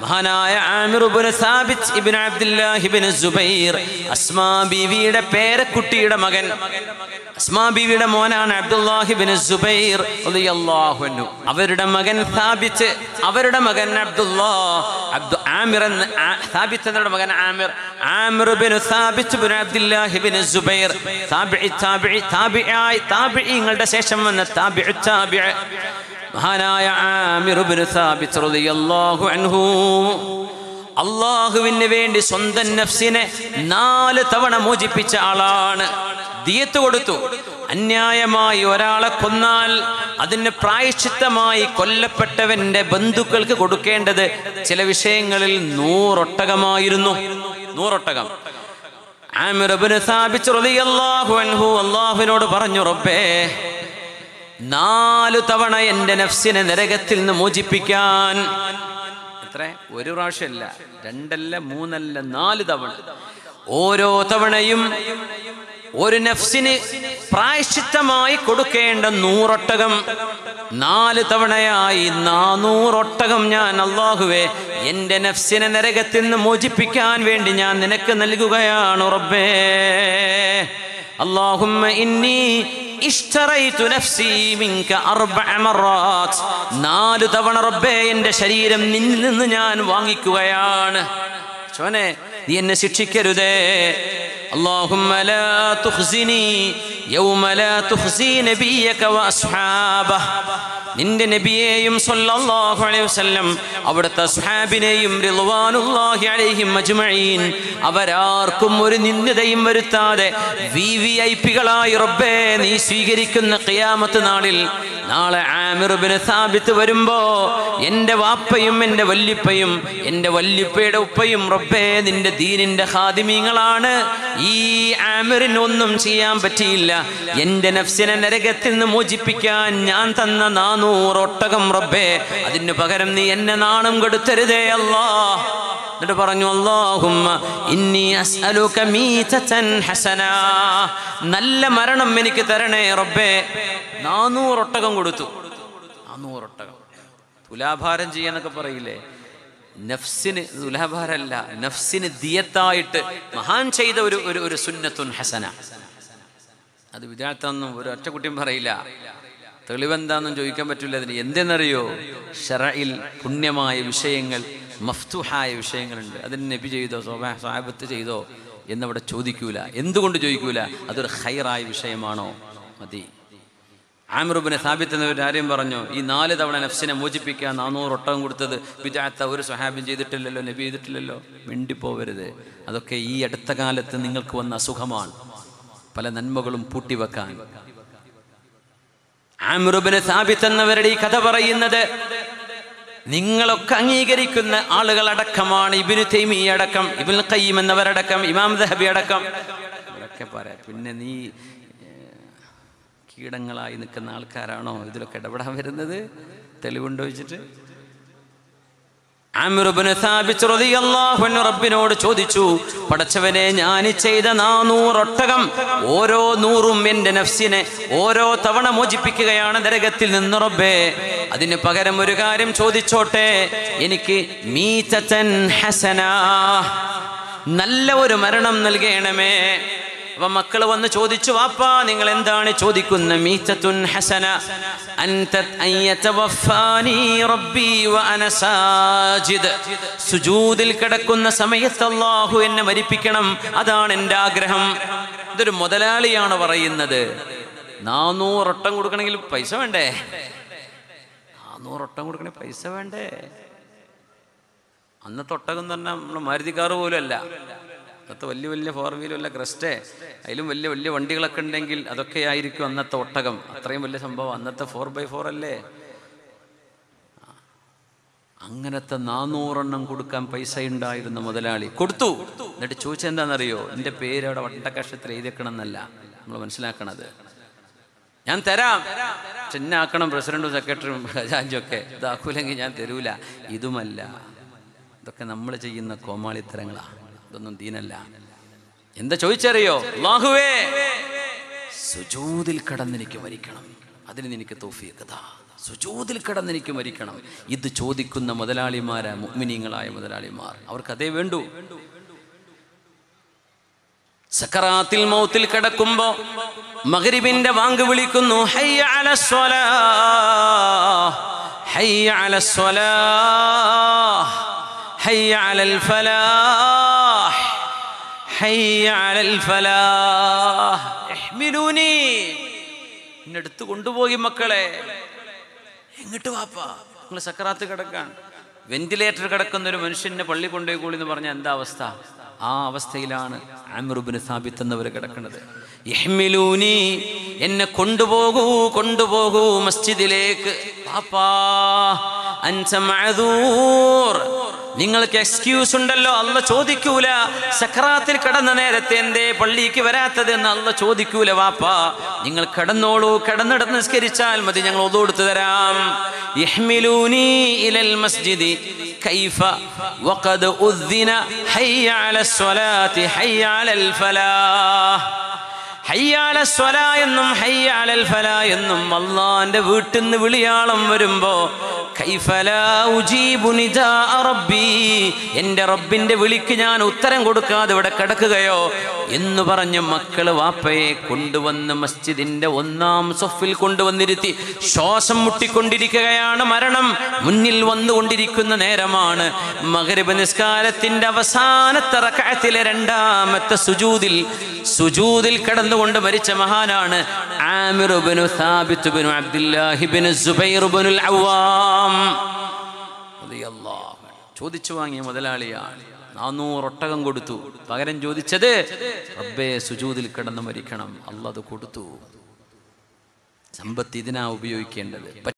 മഹാനായ ആമിർ ഇബ്നു സാബിത്ത് ഇബ്നു അബ്ദുല്ലാഹി ഇബ്നു സുബൈർ അസ്മാ ബീവിയുടെ പേരക്കുട്ടിയുടെ മകൻ അസ്മാ ബീവിയുടെ മോനാണ് അബ്ദുല്ലാഹി ഇബ്നു സുബൈർ റളിയല്ലാഹു അൻഹു അവരുടെ മകൻ സാബിത്ത് അവരുടെ മകൻ അബ്ദുല്ലാ അബ്ദു ആമിർ എന്ന ആ- സാബിത്ത് എന്നവരുടെ മകൻ ആമിർ ആമിർ ഇബ്നു സാബിത്ത് ഇബ്നു അബ്ദുല്ലാഹി ഇബ്നു സുബൈർ താബിഇ താബിഇ താബിഇ താബിഇങ്ങളുടെ ശേഷം വന്ന താബിഇ താബിഇ മഹാനായ ആമിർ ഇബ്നു സാബിത്ത് റളിയല്ലാഹു അൻഹു അള്ളാഹുവിന് വേണ്ടി സ്വന്തം നഫ്സിനെ നാല് തവണ മോചിപ്പിച്ച ആളാണ് ദിയത്ത് കൊടുത്തു അന്യായമായി ഒരാളെ കൊന്നാൽ അതിന് പ്രായശ്ചിത്തമായി കൊല്ലപ്പെട്ടവന്റെ ബന്ധുക്കൾക്ക് കൊടുക്കേണ്ടത് ചില വിഷയങ്ങളിൽ നൂറൊട്ടകമായിരുന്നു നൂറൊട്ടകം ആമിർ ഇബ്നു സാബിത്ത് റളിയല്ലാഹു അൻഹു അള്ളാഹുവിനോട് പറഞ്ഞു റബ്ബേ നാലു തവണ എൻ്റെ നഫ്സിനെ നരകത്തിൽ നിന്ന് മോചിപ്പിക്കാൻ എത്ര ഒരു പ്രാവശ്യമല്ല രണ്ടല്ല മൂന്നല്ല നാല് തവണ ഓരോ തവണയും ഒരു നഫ്സിന് പ്രായശ്ചിത്തമായി കൊടുക്കേണ്ട നൂറൊട്ടകം നാല് തവണയായി നാനൂറൊട്ടകം ഞാൻ അള്ളാഹുവേ എൻ്റെ നഫ്സിനെ നരകത്തിൽ നിന്ന് മോചിപ്പിക്കാൻ വേണ്ടി ഞാൻ നിനക്ക് നൽകുകയാണ് റബ്ബേ اللهم إني اشتريت نفسي منك أربع مرات നാല് തവണ റബ്ബേ എൻ്റെ ശരീരം നിന്നിൽ നിന്ന് ഞാൻ വാങ്ങിക്കുകയാണ് ചോനെ നീ എന്നെ ശിക്ഷിക്കരുതേ اللهم لا تخزني يوم لا تخزي نبيك وأصحابه നിന്റെ നബിയെയും സല്ലല്ലാഹു അലൈഹി വസല്ലം അവിടുത്തെ അസ്ഹാബിനെയും റിളവാനുല്ലാഹി അലൈഹിം അജ്മഈൻ അവരാർക്കും ഒരു നിന്ദതയും വരുത്താതെ വി വി ഐ പികളായി റബ്ബേ നീ സ്വീകരിക്കുന്ന ഖിയാമത്ത് നാളിൽ നാളെ ആമിർ ഇബ്നു സാബിത്ത് വരുമ്പോ എൻ്റെ വാപ്പയും എൻ്റെ വല്ലിപ്പയും എൻ്റെ വല്ലിപ്പയുടെ ഉപ്പയും റബ്ബേ നിന്റെ ദീനിന്റെ ഖാദിമീങ്ങളാണ് ഈ ആമിറിന് ഒന്നും ചെയ്യാൻ പറ്റിയില്ല എൻ്റെ നഫ്സിനെ നരകത്തിൽ നിന്ന് മോചിപ്പിക്കാൻ ഞാൻ തന്ന നാനൂറ് ഒട്ടകം റബ്ബേ അതിന് പകരം നീ എന്നെ നാണം കെടുത്തരുതേ അല്ലാ എന്നിട്ട് പറഞ്ഞു അല്ലാഹുമ്മ ഇന്നി അസ്അലുക മീതതൻ ഹസന നല്ല മരണം എനിക്ക് തരണേ റബ്ബേ നാനൂറ് ഒട്ടകം കൊടുത്തു നാനൂറ് ഒട്ടകം തുലാഭാരം ചെയ്യാന്നൊക്കെ പറയില്ലേ നഫ്സിന് തുലാഭാരമല്ല നഫ്സിന് ദിയത്തായിട്ട് മഹാൻ ചെയ്ത ഒരു ഒരു ഒരു സുന്നത്തുൻ ഹസന അത് വിദ്യാർത്ഥിയൊന്നും ഒരു ഒറ്റ കുട്ടിയും പറയില്ല തെളിവെന്താന്നും ചോദിക്കാൻ പറ്റില്ല അതിന് എന്തെന്നറിയോ ഷറയിൽ പുണ്യമായ വിഷയങ്ങൾ മഫ്തുഹായ വിഷയങ്ങളുണ്ട് അതിന് നബി ചെയ്തോ സ്വഭാ- സ്വാബത്ത് ചെയ്തോ എന്നവിടെ ചോദിക്കൂല എന്തുകൊണ്ട് ചോദിക്കൂല അതൊരു ഹൈറായ വിഷയമാണോ മതി ആമിറുബിനെ സ്ഥാപിത്ത് എന്നവർ ആരെയും പറഞ്ഞു ഈ നാല് തവണ നഫ്സിനെ മോചിപ്പിക്കാൻ നാനൂറ് ഒട്ടകം കൊടുത്തത് വിജാത്ത ഒരു സ്വഹാബിയും ചെയ്തിട്ടില്ലല്ലോ നബി ചെയ്തിട്ടില്ലല്ലോ മിണ്ടിപ്പോവരുത് അതൊക്കെ ഈ അടുത്ത കാലത്ത് നിങ്ങൾക്ക് വന്ന അസുഖമാണ് പല നന്മകളും പൂട്ടിവെക്കാൻ ആമിറുബിന് സ്ഥാപിത്ത് എന്നവരുടെ ഈ കഥ പറയുന്നത് നിങ്ങളൊക്കെ അംഗീകരിക്കുന്ന ആളുകളടക്കമാണ് ഇബിനു തൈമി അടക്കം ഇബിൻ ഖയ്യിം എന്നവരടക്കം ഇമാം ദഹബി അടക്കം ഇവരൊക്കെ പറയാം പിന്നെ നീ ഏഹ്, കീടങ്ങളായി നിൽക്കുന്ന ആൾക്കാരാണോ ഇതിലൊക്കെ ഇടപെടാൻ വരുന്നത് തെളിവുണ്ടോ വെച്ചിട്ട് ആമിറുബ്നു സാബിത്ത് റളിയല്ലാഹു അൻഹു റബ്ബിനോട് ചോദിച്ചു പടച്ചവനെ ഞാൻ ചെയ്ത നാനൂറ് ഒട്ടകം ഓരോ നൂറും എൻ്റെ നഫ്സിനെ ഓരോ തവണ മോചിപ്പിക്കുകയാണ് നരകത്തിൽ നിന്ന് റബ്ബേ അതിന് പകരം ഒരു കാര്യം ചോദിച്ചോട്ടെ എനിക്ക് മീതതൻ ഹസന നല്ല ഒരു മരണം നൽകണമേ അപ്പൊ മക്കള് വന്ന് ചോദിച്ചു വാപ്പാ നിങ്ങൾ എന്താണ് ചോദിക്കുന്ന മീത്തത്തുൻ ഹസന അൻത അൻ യതവഫാനി റബ്ബി വഅന സാജിദ് സുജൂദിൽ കിടക്കുന്ന സമയത്ത് അല്ലാഹു എന്നെ മരിപ്പിക്കണം അതാണ് എൻ്റെ ആഗ്രഹം ഇതൊരു മുതലാളിയാണ് പറയുന്നത് നാനൂറൊട്ടം കൊടുക്കണമെങ്കിൽ പൈസ വേണ്ടേ നാനൂറൊട്ടം കൊടുക്കണേ പൈസ വേണ്ടേ അന്നത്തെ ഒട്ടകം എന്ന് പറഞ്ഞാൽ നമ്മൾ മാരുതി കാറ് പോലും അല്ല അന്നത്തെ വലിയ വലിയ ഫോർ വീലും അല്ല ക്രസ്റ്റേ അതിലും വലിയ വലിയ വണ്ടികളൊക്കെ ഉണ്ടെങ്കിൽ അതൊക്കെ ആയിരിക്കും അന്നത്തെ ഒട്ടകം അത്രയും വലിയ സംഭവം അന്നത്തെ ഫോർ ബൈ ഫോർ അല്ലേ അങ്ങനത്തെ നാനൂറെണ്ണം കൊടുക്കാൻ പൈസ ഉണ്ടായിരുന്ന മുതലാളി കൊടുത്തു എന്നിട്ട് ചോദിച്ചെന്താണെന്നറിയോ എൻ്റെ പേര് അവിടെ വട്ടക്കഷത്തിൽ എഴുതിക്കണം എന്നല്ല നമ്മൾ മനസ്സിലാക്കണത് ഞാൻ തരാം ചെന്നാക്കണം പ്രസിഡന്റും സെക്രട്ടറിയും ഖജാൻജും ഒക്കെ ഇതാക്കൂലെങ്കിൽ ഞാൻ തരൂല ഇതുമല്ല ഇതൊക്കെ നമ്മൾ ചെയ്യുന്ന കോമാളിത്തരങ്ങളാ ഇതൊന്നും ദീനല്ല എന്താ ചോദിച്ചറിയോ അല്ലാഹുവേ സുജൂദിൽ കടന്നെനിക്ക് മരിക്കണം അതിന് നിനക്ക് തോഫിയക്കഥ സുജൂതിൽ കിടന്ന് എനിക്ക് മരിക്കണം ഇത് ചോദിക്കുന്ന മുതലാളിമാരാ മുഗ്മിനീങ്ങളായ മുതലാളിമാർ അവർക്ക് അതേ വേണ്ടൂ സക്കറാത്തിൽ മൗത്തിൽ കിടക്കുമ്പോ മകരിബിന്റെ വാങ്ക് വിളിക്കുന്നു ഹയ്യ അലസ്വലാ ഹയ്യ അലസ്വലാ ഹയ്യ അലൽ ഫലാഹ് ഹയ്യ അലൽ ഫലാഹ് ഇഹ്മിലൂനി എന്നെ എടുത്തു കൊണ്ടുപോയി മക്കളെ എങ്ങോട്ട് വാപ്പാ നിങ്ങൾ സക്കറാത്ത് കിടക്കാൻ വെന്റിലേറ്റർ കിടക്കുന്ന ഒരു മനുഷ്യനെ പള്ളി കൊണ്ടുപോയി കൂടി എന്ന് പറഞ്ഞാൽ എന്താ അവസ്ഥ ആ അവസ്ഥയിലാണ് ആമിറുബിന് സ്ഥാപിത്ത് എന്നവർ കിടക്കുന്നത് യഹ്മിലൂനി എന്നെ കൊണ്ടുപോകൂ കൊണ്ടുപോകൂ മസ്ജിദിലേക്ക് പാപ്പാ അൻസ മഅദൂർ നിങ്ങൾക്ക് എക്സ്ക്യൂസ് ഉണ്ടല്ലോ അല്ല ചോദിക്കൂല സക്രാത്തിൽ കടന്ന നേരത്തെ എന്തേ പള്ളിക്ക് വരാത്തത് എന്ന് അല്ല ചോദിക്കൂല വാപ്പാ നിങ്ങൾ കടന്നോളൂ കടന്നിടത്ത് നിസ്കരിച്ചാൽ മതി ഞങ്ങൾ ഒതുകൊടുത്തു തരാം യഹ്മിലൂനി ഇലൽ മസ്ജിദി കൈഫ വഖദ് ഉദ്ദിന ഹയ്യ അലൽ സ്വലാത്തി ഹയ്യ അലൽ ഫലാഹ് ഹയ്യാല സ്വല എന്നും ഹയ്യാലൽ ഫല എന്നും അള്ളാന്റെ വീട്ടിൽ നിന്ന് വിളിയാളം വരുമ്പോ കൈഫലാ ഉജീബു നിദാ റബ്ബി എൻ്റെ റബ്ബിന്റെ വിളിക്ക് ഞാൻ ഉത്തരം കൊടുക്കാതെ ഇവിടെ കിടക്കുകയോ എന്ന് പറഞ്ഞ് മക്കള് വാപ്പയെ കൊണ്ടുവന്ന് മസ്ജിദിന്റെ ഒന്നാം സൊഫിൽ കൊണ്ടുവന്നിരുത്തി ശ്വാസം മുട്ടിക്കൊണ്ടിരിക്കുകയാണ് മരണം മുന്നിൽ വന്നുകൊണ്ടിരിക്കുന്ന നേരമാണ് മകരിബ് നിസ്കാരത്തിന്റെ അവസാനത്തെ റക്അത്തിലെ രണ്ടാമത്തെ സുജൂദിൽ സുജൂദിൽ കടന്നുകൊണ്ട് മരിച്ച മഹാനാണ് ആമിർ ഇബ്നു സാബിത്ത് ഇബ്നു അബ്ദുല്ലാഹി ഇബ്നു സുബൈർ ഇബ്നുൽ അവ്വാം റളിയല്ലാഹു അൻഹു. ചോദിച്ചു വാങ്ങിയ മുതലാളിയാണ് നാനൂറ് ഒട്ടകം കൊടുത്തു പകരം ചോദിച്ചത് റബ്ബേ സുജൂദിൽ കിടന്ന് മരിക്കണം അല്ലാതെ കൊടുത്തു സമ്പത്ത് ഇതിനാ ഉപയോഗിക്കേണ്ടത്